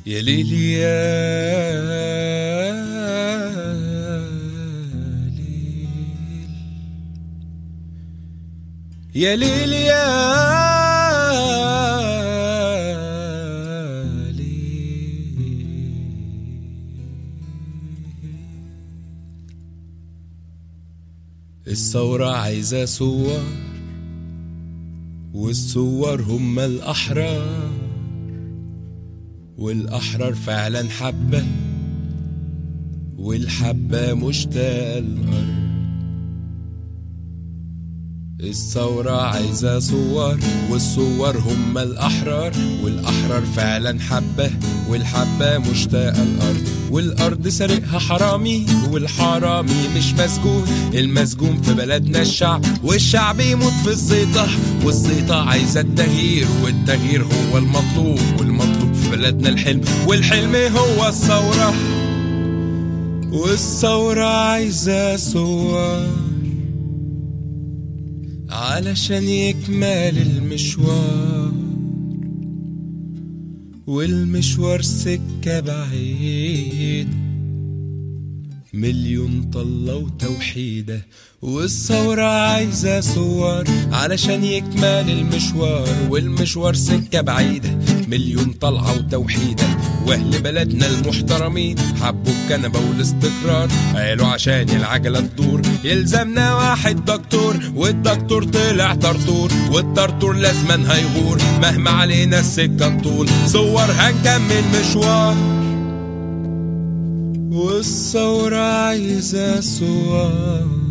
يا ليلي يا ليل يا ليلي يا ليل الثورة عايزة صور والصور هم الأحرار والأحرار فعلا حبة والحبة مشتاقة الأرض الثورة عايزة صور والصور هم الأحرار والأحرار فعلا حبة والحبة مشتاقة الأرض والأرض سارقها حرامي والحرامي مش مسجون المسجون في بلدنا الشعب والشعب يموت في الزيطة والزيطة عايزة التغيير والتغيير هو المطلوب والمطلوب في بلدنا الحلم والحلم هو الثورة والثورة عايزة صور علشان يكمل المشوار والمشوار سكة بعيد مليون طلة وتوحيدة والثورة عايزة صور علشان يكمل المشوار والمشوار سكة بعيدة مليون طلعة وتوحيدة واهل بلدنا المحترمين حبوا الكنبة والاستقرار قالوا عشان العجلة تدور يلزمنا واحد دكتور والدكتور طلع طرطور والطرطور لازما هيغور مهما علينا السكة طول صور هنكمل مشوار والثورة عايزة صور